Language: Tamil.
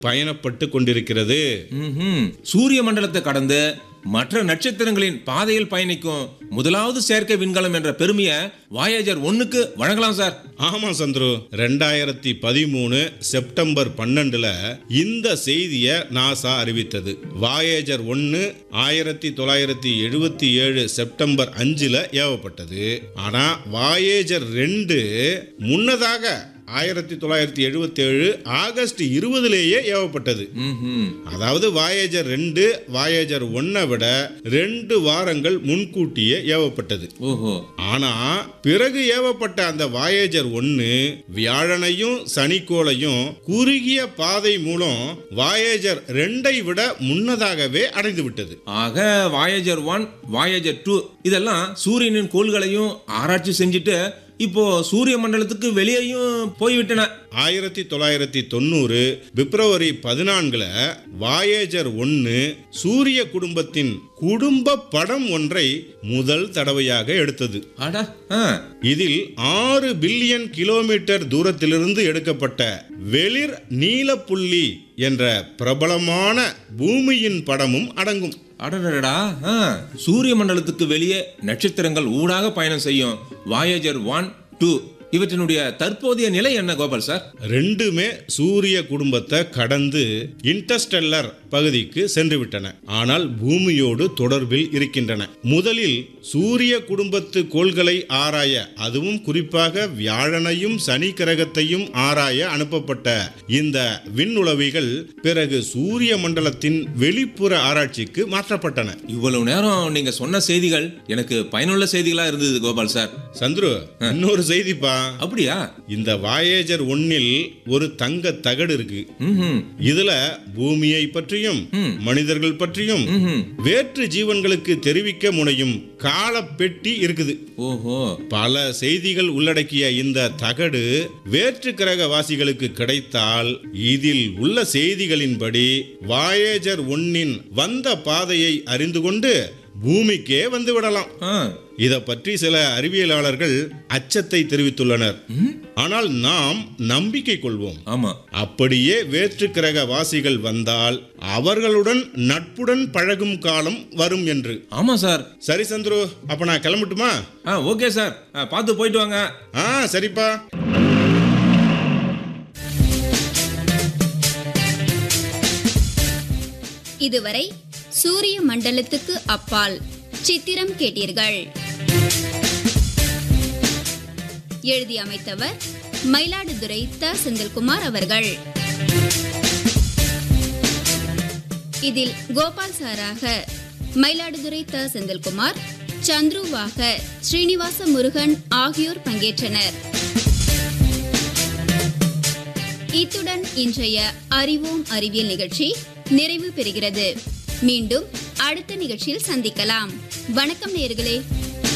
பயணப்பட்டு கொண்டிருக்கிறது ம்ஹும். சூரிய மண்டலத்தை கடந்து மற்ற நட்சத்திரங்களின் பாதையில் பயணிக்கும் முதலாவது செயற்கை விண்கலம் என்ற பெருமையை வாயேஜர் ஒன்னுக்கு வழங்கலாம் சார் ஆமா சந்துரு ரெண்டாயிரத்தி பதிமூணு செப்டம்பர் பன்னெண்டுல இந்த செய்தியை நாசா அறிவித்தது வாயேஜர் ஒன்னு ஆயிரத்தி தொள்ளாயிரத்தி எழுபத்தி ஏழு செப்டம்பர் அஞ்சுல ஏவப்பட்டது ஆனா வாயேஜர் ரெண்டு முன்னதாக ஆயிரத்தி தொள்ளாயிரத்தி எழுபத்தி ஏழு ஆகஸ்ட் இருபதுலேயே ஏவப்பட்டது ம்ஹும். அதாவது வாயேஜர் ரெண்டு வாயேஜர் ஒன்னை விட ரெண்டு வாரங்கள் முன்கூட்டியே ஏவப்பட்டது ஓஹோ ஆனா பிறகு ஏவப்பட்ட அந்த வாயேஜர் ஒன்னு வியாழனையும் சனிக்கோளையும் குறுகிய பாதை மூலம் வாயேஜர் ரெண்டை விட முன்னதாகவே அடைந்து விட்டது ஆக வாயேஜர் ஒன் வாயேஜர் டூ இதெல்லாம் சூரியனின் கோள்களையும் ஆராய்ச்சி செஞ்சுட்டு இப்போ சூரிய மண்டலத்துக்கு வெளியேயும் போய்விட்டன ஆயிரத்தி தொள்ளாயிரத்தி தொண்ணூறு பிப்ரவரி பதினான்குல வாயேஜர் ஒன்னு சூரிய குடும்பத்தின் குடும்ப படம் ஒன்றை முதல் தடவையாக எடுத்தது அடா ஆ. இதில் ஆறு பில்லியன் கிலோமீட்டர் தூரத்திலிருந்து எடுக்கப்பட்ட வெளிர் நீலப்புள்ளி என்ற பிரபலமான பூமியின் படமும் அடங்கும் அடடடா ஆ. சூரிய மண்டலத்துக்கு வெளியே நட்சத்திரங்கள் ஊடாக பயணம் செய்யும் வாயேஜர் ஒன் டூ இவற்றினுடைய தற்போதைய நிலை என்ன கோபால் சார் ரெண்டுமே சூரிய குடும்பத்தை கடந்து இன்டர்ஸ்டெல்லர் பகுதிக்கு சென்று விட்டன ஆனால் பூமியோடு தொடர்பில் இருக்கின்றன முதலில் சூரிய குடும்பத்து கோள்களை ஆராய அதுவும் குறிப்பாக வியாழனையும் சனி கிரகத்தையும் ஆராய அனுப்பப்பட்ட இந்த விண்ணுளவிகள் பிறகு சூரிய மண்டலத்தின் வெளிப்புற ஆராய்ச்சிக்கு மாற்றப்பட்டன இவ்வளவு நேரம் நீங்க சொன்ன செய்திகள் எனக்கு பயனுள்ள செய்திகளா இருந்தது கோபால் சார் சந்துரு இன்னொரு செய்திப்பா அப்படியா இந்த வாயேஜர் ஒன்னில் ஒரு தங்க தகடு இருக்கு ம்ஹும். இதுல பூமியை பற்றியும் மனிதர்கள் பற்றியும் ம்ஹும். வேற்று ஜீவன்களுக்கு தெரிவிக்க முனையும் காலப்பெட்டி இருக்குது ஓஹோ பல செய்திகள் உள்ளடக்கிய இந்த தகடு வேற்று கிரக வாசிகளுக்கு கிடைத்தால் இதில் உள்ள செய்திகளின்படி வாயேஜர் ஒன்னின் வந்த பாதையை அறிந்து கொண்டு பூமிக்கே வந்து விடலாம் ஆ. இத பற்றி சில அறிவியலாளர்கள் அச்சத்தை தெரிவித்துள்ளனர் ஆனால் நாம் நம்பிக்கை கொள்வோம் ஆமா அப்படியே வேற்று கிரக வாசிகள் வந்தால் அவர்களுடன் நட்புடன் பழகும் காலம் வரும் என்று ஆமா சார் சரி சந்துரு அப்ப நான் கிளம்பட்டுமா ஆ ஓகே சார் ஆ, பார்த்து போயிட்டு வாங்க ஆ சரிப்பா இதுவரை சூரிய மண்டலத்துக்கு அப்பால் சித்திரம் கேட்டீர்கள் எழுதி அமைத்தவர் மயிலாடுதுறை த செந்தில்குமார் அவர்கள் இதில் கோபால் சாராக மயிலாடுதுறை த செந்தில்குமார் சந்துருவாக ஸ்ரீனிவாச முருகன் ஆகியோர் பங்கேற்றனர் இத்துடன் இன்றைய அறிவோம் அறிவியல் நிகழ்ச்சி நிறைவு பெறுகிறது மீண்டும் அடுத்த நிகழ்ச்சியில் சந்திக்கலாம் வணக்கம் நேயர்களே